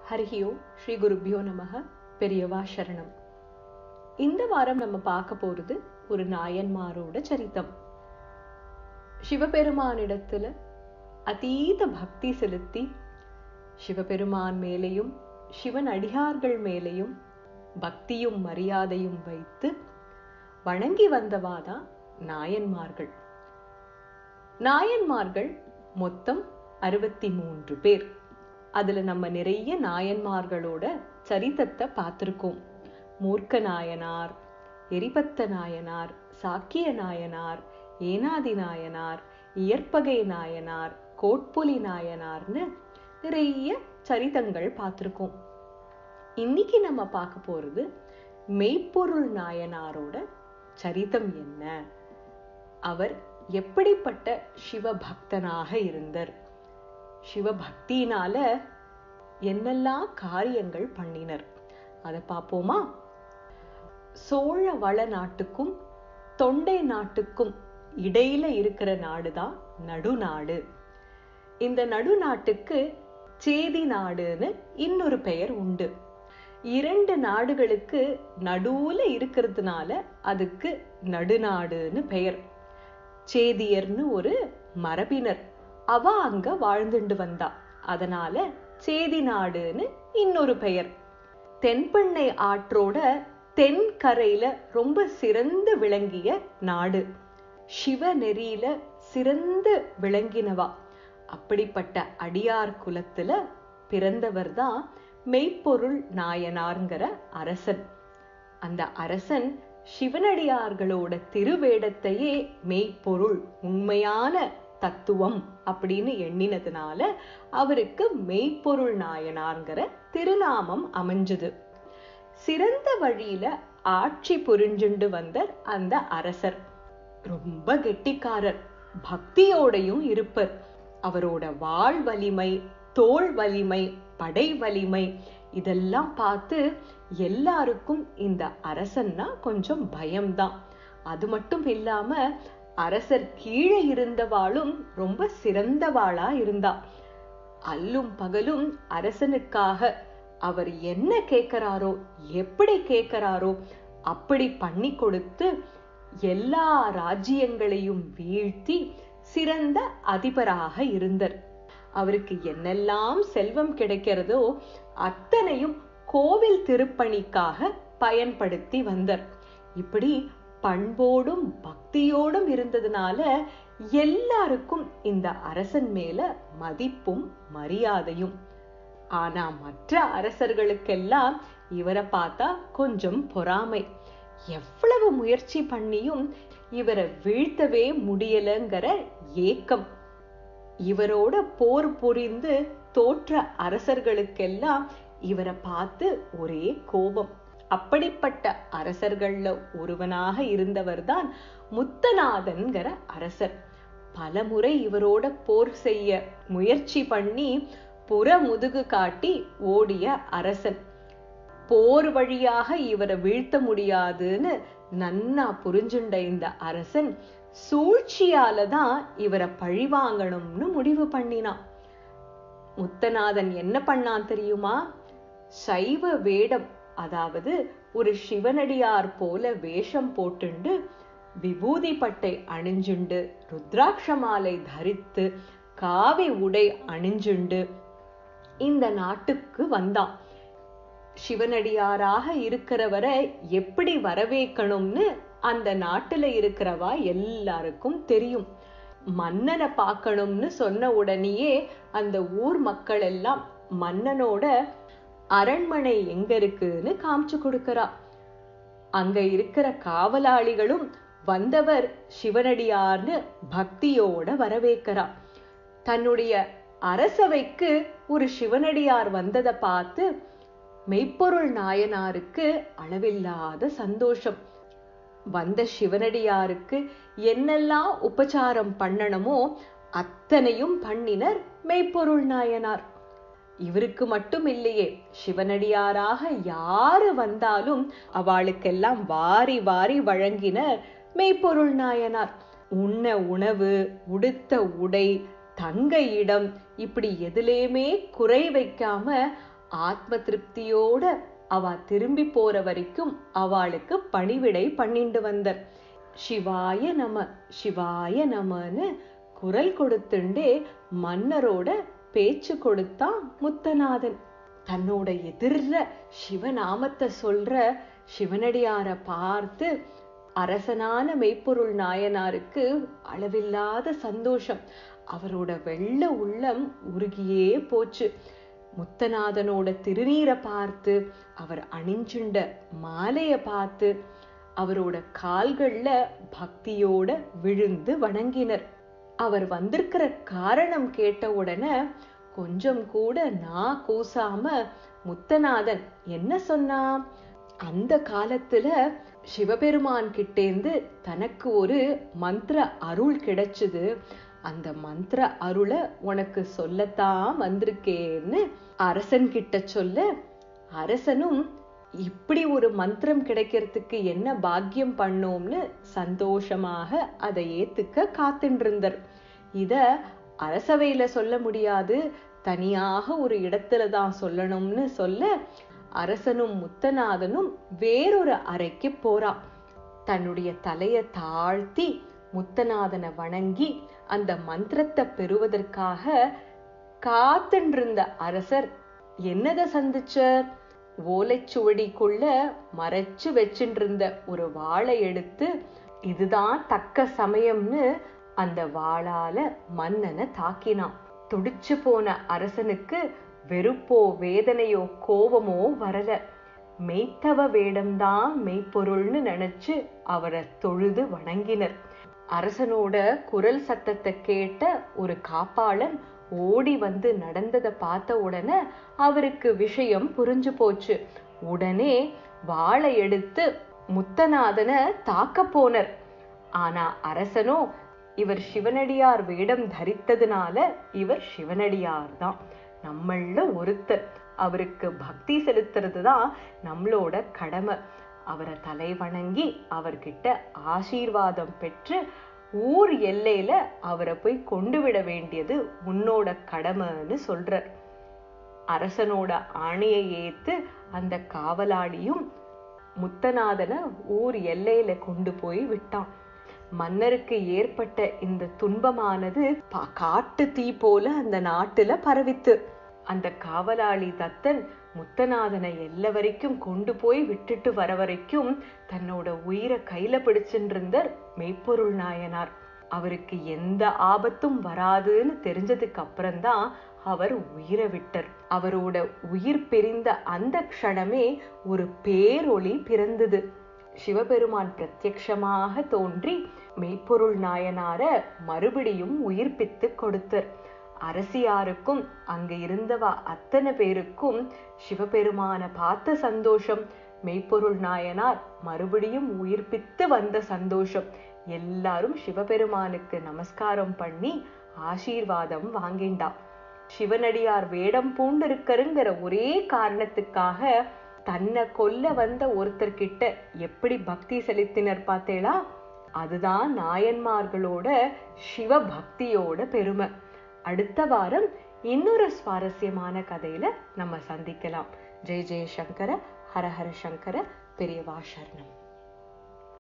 ஹரிஹி ஓம் ஸ்ரீ குருப்பியோ நமக பெரியவா சரணம் இந்த வாரம் நம்ம பார்க்க போறது ஒரு நாயன்மாரோட சரித்தம் சிவபெருமானிடத்துல அதீத பக்தி செலுத்தி சிவபெருமான் மேலேயும் சிவன் அடியார்கள் மேலேயும் பக்தியும் மரியாதையும் வைத்து வணங்கி வந்தவாதான் நாயன்மார்கள் நாயன்மார்கள் மொத்தம் அறுபத்தி மூன்று பேர் அதுல நம்ம நிறைய நாயன்மார்களோட சரித்தத்தை பார்த்திருக்கோம் மூர்க்க நாயனார் எரிபத்த நாயனார் சாக்கிய நாயனார் ஏனாதி நாயனார் இயற்பகை நாயனார் கோட்புலி நாயனார்னு நிறைய சரிதங்கள் பார்த்திருக்கோம் இன்னைக்கு நம்ம பார்க்க போறது மெய்ப்பொருள் நாயனாரோட சரிதம் என்ன அவர் எப்படிப்பட்ட சிவபக்தனாக இருந்தார் சிவபக்தியினால என்னெல்லாம் காரியங்கள் பண்ணினர் அதை பார்ப்போமா சோழ வள நாட்டுக்கும் தொண்டை நாட்டுக்கும் இடையில இருக்கிற நாடுதான் நடுநாடு இந்த நடுநாட்டுக்கு சேதி நாடுன்னு இன்னொரு பெயர் உண்டு இரண்டு நாடுகளுக்கு நடுவுல இருக்கிறதுனால அதுக்கு நடுநாடுன்னு பெயர் சேதியர்னு ஒரு மரபினர் அவ அங்க வாழ்ந்துண்டு வந்தா அதனால சேதி நாடுன்னு இன்னொரு பெயர் தென்பெண்ணை ஆற்றோட தென்கரையில ரொம்ப சிறந்து விளங்கிய நாடு சிவ நெறியில சிறந்து விளங்கினவா அப்படிப்பட்ட அடியார் குலத்துல பிறந்தவர் தான் மெய்ப்பொருள் நாயனார்ங்கிற அரசன் அந்த அரசன் சிவனடியார்களோட திருவேடத்தையே மெய்ப்பொருள் உண்மையான தத்துவம் அப்படின்னு எண்ணினதுனால அவருக்கு மெய்ப்பொருள் நாயனார்ங்கிற திருநாமம் அமைஞ்சது சிறந்த வழியில ஆட்சி புரிஞ்சுண்டு வந்த அந்த அரசர் ரொம்ப கெட்டிக்காரர் பக்தியோடையும் இருப்பர் அவரோட வாழ் வலிமை தோல் வலிமை படை வலிமை இதெல்லாம் பார்த்து எல்லாருக்கும் இந்த அரசன்னா கொஞ்சம் பயம்தான் அது மட்டும் இல்லாம அரசர் கீழே இருந்தவாளும் ரொம்ப சிறந்தவாளா இருந்தா அல்லும் பகலும் அரசனுக்காக அவர் என்ன கேட்கிறாரோ எப்படி கேட்கிறாரோ அப்படி பண்ணி கொடுத்து எல்லா ராஜ்யங்களையும் வீழ்த்தி சிறந்த அதிபராக இருந்தார் அவருக்கு என்னெல்லாம் செல்வம் கிடைக்கிறதோ அத்தனையும் கோவில் திருப்பணிக்காக பயன்படுத்தி வந்தார் இப்படி பண்போடும் பக்தியோடும் இருந்ததுனால எல்லாருக்கும் இந்த அரசன் மேல மதிப்பும் மரியாதையும் ஆனா மற்ற அரசர்களுக்கெல்லாம் இவரை பார்த்தா கொஞ்சம் பொறாமை எவ்வளவு முயற்சி பண்ணியும் இவரை வீழ்த்தவே முடியலங்கிற ஏக்கம் இவரோட போர் புரிந்து தோற்ற அரசர்களுக்கெல்லாம் இவரை பார்த்து ஒரே கோபம் அப்படிப்பட்ட அரசர்கள்ல ஒருவனாக இருந்தவர் தான் முத்தநாதன்கிற அரசர் பலமுறை இவரோட போர் செய்ய முயற்சி பண்ணி புற முதுகு காட்டி ஓடிய அரசன் போர் வழியாக இவரை வீழ்த்த முடியாதுன்னு நன்னா புரிஞ்சுண்ட இந்த அரசன் சூழ்ச்சியால தான் இவரை பழிவாங்கணும்னு முடிவு பண்ணினான் முத்தநாதன் என்ன பண்ணான் தெரியுமா சைவ வேடம் அதாவது ஒரு சிவனடியார் போல வேஷம் போட்டுண்டு விபூதி பட்டை அணிஞ்சுண்டு ருத்ராட்ச மாலை தரித்து காவி உடை அணிஞ்சுண்டு இந்த நாட்டுக்கு வந்தான் சிவனடியாராக இருக்கிறவரை எப்படி வரவேற்கணும்னு அந்த நாட்டுல இருக்கிறவா எல்லாருக்கும் தெரியும் மன்னனை பார்க்கணும்னு சொன்ன உடனேயே அந்த ஊர் மக்கள் எல்லாம் மன்னனோட அரண்மனை எங்க இருக்குன்னு காமிச்சு கொடுக்கறா அங்க இருக்கிற காவலாளிகளும் வந்தவர் சிவனடியார்னு பக்தியோட வரவேற்கிறா தன்னுடைய அரசவைக்கு ஒரு சிவனடியார் வந்ததை பார்த்து மெய்ப்பொருள் நாயனாருக்கு அளவில்லாத சந்தோஷம் வந்த சிவனடியாருக்கு என்னெல்லாம் உபச்சாரம் பண்ணணுமோ அத்தனையும் பண்ணினர் மெய்ப்பொருள் நாயனார் இவருக்கு மட்டும் இல்லையே சிவனடியாராக யாரு வந்தாலும் அவளுக்கெல்லாம் வாரி வாரி வழங்கினர் மெய்ப்பொருள் நாயனார் உண்ண உணவு உடுத்த உடை தங்க இடம் இப்படி எதுலேயுமே குறை வைக்காம ஆத்ம திருப்தியோட அவ திரும்பி போற வரைக்கும் அவளுக்கு பணிவிடை பண்ணிண்டு வந்தார் சிவாய நம சிவாய நமன்னு குரல் கொடுத்துண்டே மன்னரோட பேச்சு கொடுத்தான் முத்தநாதன் தன்னோட எதிர்ல சிவநாமத்தை சொல்ற சிவனடியார பார்த்து அரசனான மெய்ப்பொருள் நாயனாருக்கு அளவில்லாத சந்தோஷம் அவரோட வெள்ள உள்ளம் உருகியே போச்சு முத்தநாதனோட திருநீரை பார்த்து அவர் அணிஞ்சுண்ட மாலைய பார்த்து அவரோட கால்கள்ல பக்தியோட விழுந்து வணங்கினர் அவர் வந்திருக்கிற காரணம் கேட்ட உடனே கொஞ்சம் கூட நான் கூசாம முத்தநாதன் என்ன சொன்னா அந்த காலத்துல சிவபெருமான் கிட்டேந்து தனக்கு ஒரு மந்திர அருள் கிடைச்சது அந்த மந்திர அருளை உனக்கு சொல்லத்தான் வந்திருக்கேன்னு அரசன் கிட்ட சொல்ல அரசனும் இப்படி ஒரு மந்திரம் கிடைக்கிறதுக்கு என்ன பாக்கியம் பண்ணோம்னு சந்தோஷமாக அதை ஏத்துக்க காத்துட்டு இருந்தார் இத அரசவையில சொல்ல முடியாது தனியாக ஒரு இடத்துல தான் சொல்லணும்னு சொல்ல அரசனும் முத்தநாதனும் வேறொரு அறைக்கு போறா தன்னுடைய தலைய தாழ்த்தி முத்தநாதனை வணங்கி அந்த மந்திரத்தை பெறுவதற்காக காத்துண்டிருந்த அரசர் என்னத சந்திச்சார் ஓலைச்சுவடிக்குள்ள மறைச்சு வச்சுட்டு ஒரு வாளை எடுத்து இதுதான் தக்க சமயம்னு அந்த வாளால மன்னனை தாக்கினான் துடிச்சு போன அரசனுக்கு வெறுப்போ வேதனையோ கோபமோ வரல மெய்த்தவ வேடம்தான் மெய்ப்பொருள்னு நினைச்சு அவரை தொழுது வணங்கினர் அரசனோட குரல் சத்தத்தை கேட்ட ஒரு காப்பாளன் ஓடி வந்து நடந்ததை பார்த்த உடனே அவருக்கு விஷயம் புரிஞ்சு போச்சு உடனே வாளை எடுத்து முத்தநாதனை தாக்க போனர் ஆனா அரசனோ இவர் சிவனடியார் வேடம் தரித்ததுனால இவர் சிவனடியார் தான் நம்மள ஒருத்தர் அவருக்கு பக்தி செலுத்துறது தான் நம்மளோட கடமை அவரை தலை வணங்கி அவர்கிட்ட ஆசீர்வாதம் பெற்று ஊர் எல்லையில அவரை போய் கொண்டு விட வேண்டியது உன்னோட கடமைன்னு சொல்றார் அரசனோட ஆணையை ஏத்து அந்த காவலாளியும் முத்தநாதனை ஊர் எல்லையில கொண்டு போய் விட்டான் மன்னருக்கு ஏற்பட்ட இந்த துன்பமானது காட்டு தீ போல அந்த நாட்டுல பரவித்து அந்த காவலாளி தத்தன் முத்தநாதனை எல்ல வரைக்கும் கொண்டு போய் விட்டுட்டு வர வரைக்கும் தன்னோட உயிரை கையில பிடிச்சுட்டு இருந்தார் மெய்ப்பொருள் நாயனார் அவருக்கு எந்த ஆபத்தும் வராதுன்னு தெரிஞ்சதுக்கு அப்புறம்தான் அவர் உயிரை விட்டார் அவரோட உயிர் பிரிந்த அந்த க்ஷணமே ஒரு பேரொளி பிறந்தது சிவபெருமான் பிரத்யக்ஷமாக தோன்றி மெய்ப்பொருள் நாயனார மறுபடியும் உயிர்ப்பித்து கொடுத்தார் அரசியாருக்கும் அங்க இருந்தவா அத்தனை பேருக்கும் சிவபெருமான பார்த்த சந்தோஷம் மெய்ப்பொருள் நாயனார் மறுபடியும் உயிர்ப்பித்து வந்த சந்தோஷம் எல்லாரும் சிவபெருமானுக்கு நமஸ்காரம் பண்ணி ஆசீர்வாதம் வாங்கிண்டா சிவனடியார் வேடம் பூண்டிருக்கருங்கிற ஒரே காரணத்துக்காக தன்னை கொல்ல வந்த ஒருத்தர்கிட்ட எப்படி பக்தி செலுத்தினர் பார்த்தேளா அதுதான் நாயன்மார்களோட சிவ பக்தியோட பெருமை அடுத்த வாரம் இன்னொரு சுவாரஸ்யமான கதையில நம்ம சந்திக்கலாம் ஜெய ஜெய சங்கர ஹர ஹர சங்கர பெரியவா சரணம்